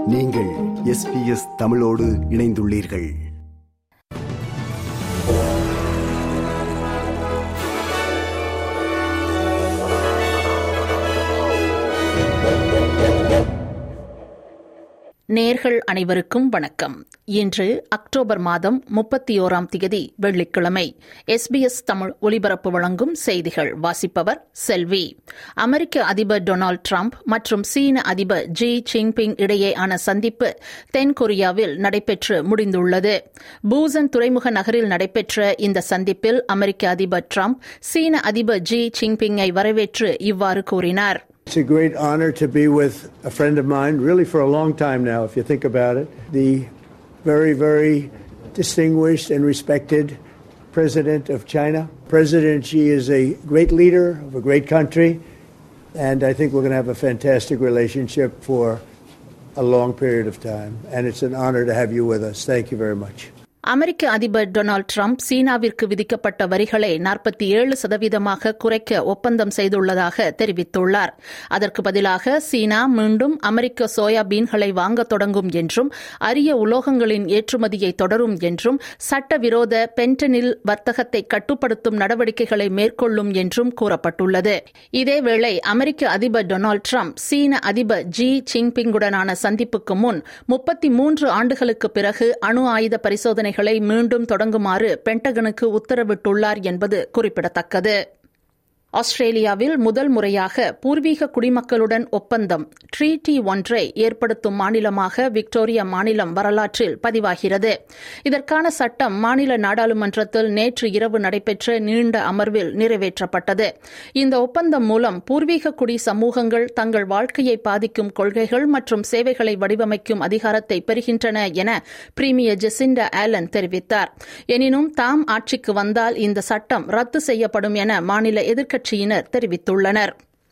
நீங்கள் எஸ்பிஎஸ் தமிழோடு இணைந்துள்ளீர்கள் நேர்கள் அனைவருக்கும் வணக்கம் இன்று அக்டோபர் மாதம் முப்பத்தி ஓராம் திகதி வெள்ளிக்கிழமை எஸ்பிஎஸ் தமிழ் ஒலிபரப்பு வழங்கும் செய்திகள் வாசிப்பவர் செல்வி அமெரிக்க அதிபர் டொனால்டு டிரம்ப் மற்றும் சீன அதிபர் ஜி ஜின்பிங் இடையேயான சந்திப்பு தென்கொரியாவில் நடைபெற்று முடிந்துள்ளது பூசன் துறைமுக நகரில் நடைபெற்ற இந்த சந்திப்பில் அமெரிக்க அதிபர் டிரம்ப் சீன அதிபர் ஜி ஜின்பிங்கை வரவேற்று இவ்வாறு கூறினார் It's a great honor to be with a friend of mine, really for a long time now, if you think about it. The very, very distinguished and respected President of China. President Xi is a great leader of a great country, and I think we're going to have a fantastic relationship for a long period of time. And it's an honor to have you with us. Thank you very much. அமெரிக்க அதிபர் Donald Trump சீனாவிற்கு விதிக்கப்பட்ட வரிகளை நாற்பத்தி ஏழு சதவீதமாக குறைக்க ஒப்பந்தம் செய்துள்ளதாக தெரிவித்துள்ளார் அதற்கு பதிலாக சீனா மீண்டும் அமெரிக்க சோயா பீன்களை வாங்க தொடங்கும் என்றும் அரிய உலோகங்களின் ஏற்றுமதியை தொடரும் என்றும் சட்டவிரோத பென்டனில் வர்த்தகத்தை கட்டுப்படுத்தும் நடவடிக்கைகளை மேற்கொள்ளும் என்றும் கூறப்பட்டுள்ளது இதேவேளை அமெரிக்க அதிபர் டொனால்டு டிரம்ப் சீன அதிபர் ஜி ஜின்பிங்குடனான சந்திப்புக்கு முன் முப்பத்தி மூன்று ஆண்டுகளுக்கு பிறகு அணு ஆயுத பரிசோதனை பரிசோதனைகளை மீண்டும் தொடங்குமாறு பென்டகனுக்கு உத்தரவிட்டுள்ளார் என்பது குறிப்பிடத்தக்கது ஆஸ்திரேலியாவில் முதல் முறையாக பூர்வீக குடிமக்களுடன் ஒப்பந்தம் ட்ரீட்டி ஒன்றை ஏற்படுத்தும் மாநிலமாக விக்டோரியா மாநிலம் வரலாற்றில் பதிவாகிறது இதற்கான சட்டம் மாநில நாடாளுமன்றத்தில் நேற்று இரவு நடைபெற்ற நீண்ட அமர்வில் நிறைவேற்றப்பட்டது இந்த ஒப்பந்தம் மூலம் பூர்வீக குடி சமூகங்கள் தங்கள் வாழ்க்கையை பாதிக்கும் கொள்கைகள் மற்றும் சேவைகளை வடிவமைக்கும் அதிகாரத்தை பெறுகின்றன என பிரீமியர் ஜெசிண்டா ஆலன் தெரிவித்தார் எனினும் தாம் ஆட்சிக்கு வந்தால் இந்த சட்டம் ரத்து செய்யப்படும் என மாநில எதிர்க்கட்சி கட்சியினர் தெரிவித்துள்ளனர்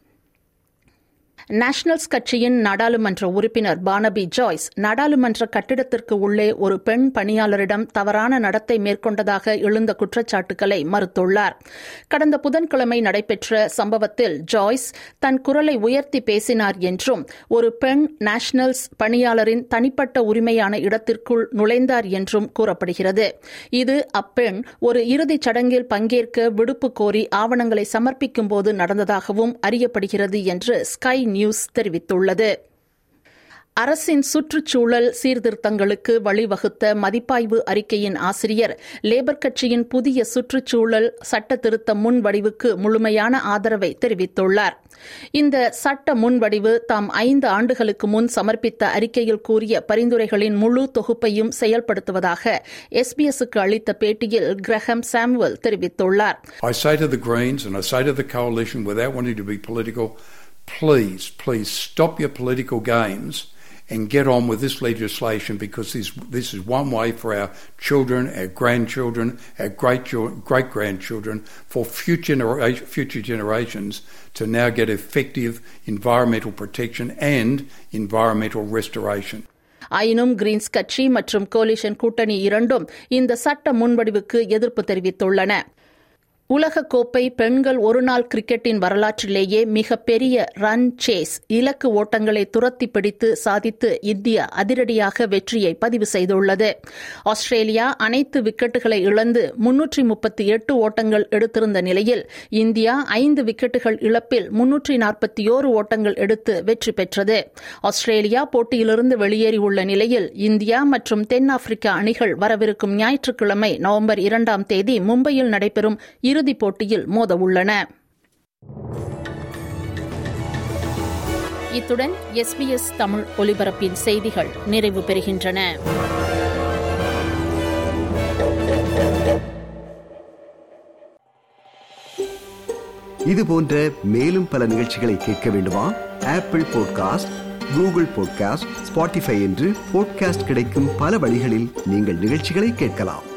நேஷனல்ஸ் கட்சியின் நாடாளுமன்ற உறுப்பினர் பானபி ஜாய்ஸ் நாடாளுமன்ற கட்டிடத்திற்கு உள்ளே ஒரு பெண் பணியாளரிடம் தவறான நடத்தை மேற்கொண்டதாக எழுந்த குற்றச்சாட்டுகளை மறுத்துள்ளார் கடந்த புதன்கிழமை நடைபெற்ற சம்பவத்தில் ஜாய்ஸ் தன் குரலை உயர்த்தி பேசினார் என்றும் ஒரு பெண் நேஷனல்ஸ் பணியாளரின் தனிப்பட்ட உரிமையான இடத்திற்குள் நுழைந்தார் என்றும் கூறப்படுகிறது இது அப்பெண் ஒரு இறுதிச் சடங்கில் பங்கேற்க விடுப்பு கோரி ஆவணங்களை சமர்ப்பிக்கும் போது நடந்ததாகவும் அறியப்படுகிறது என்று ஸ்கை நியூஸ் தெரிவித்துள்ளது அரசின் சுற்றுச்சூழல் சீர்திருத்தங்களுக்கு வழிவகுத்த மதிப்பாய்வு அறிக்கையின் ஆசிரியர் லேபர் கட்சியின் புதிய சுற்றுச்சூழல் சட்ட திருத்த முன்வடிவுக்கு முழுமையான ஆதரவை தெரிவித்துள்ளார் இந்த சட்ட முன்வடிவு தாம் ஐந்து ஆண்டுகளுக்கு முன் சமர்ப்பித்த அறிக்கையில் கூறிய பரிந்துரைகளின் முழு தொகுப்பையும் செயல்படுத்துவதாக எஸ்பிஎஸ்க்கு அளித்த பேட்டியில் கிரஹம் சாமுவல் தெரிவித்துள்ளார் I say to the Greens and I say to the coalition without wanting to be political, please, please stop your political games and get on with this legislation because this, this is one way for our children, our grandchildren, our great great grandchildren, for future, future generations to now get effective environmental protection and environmental restoration. ஆயினும் Greens கட்சி மற்றும் coalition கூட்டணி இரண்டும் இந்த சட்ட முன்வடிவுக்கு எதிர்ப்பு தெரிவித்துள்ளன உலகக்கோப்பை பெண்கள் ஒருநாள் கிரிக்கெட்டின் வரலாற்றிலேயே மிகப்பெரிய ரன் சேஸ் இலக்கு ஓட்டங்களை துரத்தி பிடித்து சாதித்து இந்தியா அதிரடியாக வெற்றியை பதிவு செய்துள்ளது ஆஸ்திரேலியா அனைத்து விக்கெட்டுகளை இழந்து முன்னூற்றி முப்பத்தி எட்டு ஓட்டங்கள் எடுத்திருந்த நிலையில் இந்தியா ஐந்து விக்கெட்டுகள் இழப்பில் முன்னூற்றி நாற்பத்தி ஓரு ஓட்டங்கள் எடுத்து வெற்றி பெற்றது ஆஸ்திரேலியா போட்டியிலிருந்து வெளியேறியுள்ள நிலையில் இந்தியா மற்றும் தென்னாப்பிரிக்கா அணிகள் வரவிருக்கும் ஞாயிற்றுக்கிழமை நவம்பர் இரண்டாம் தேதி மும்பையில் நடைபெறும் இறுதிப் போட்டியில் மோத உள்ளன இத்துடன் எஸ்பிஎஸ் தமிழ் ஒலிபரப்பின் செய்திகள் நிறைவு பெறுகின்றன இது போன்ற மேலும் பல நிகழ்ச்சிகளை கேட்க வேண்டுமா Apple podcast Google podcast Spotify என்று பாட்காஸ்ட் கிடைக்கும் பல வழிகளில் நீங்கள் நிகழ்ச்சிகளை கேட்கலாம்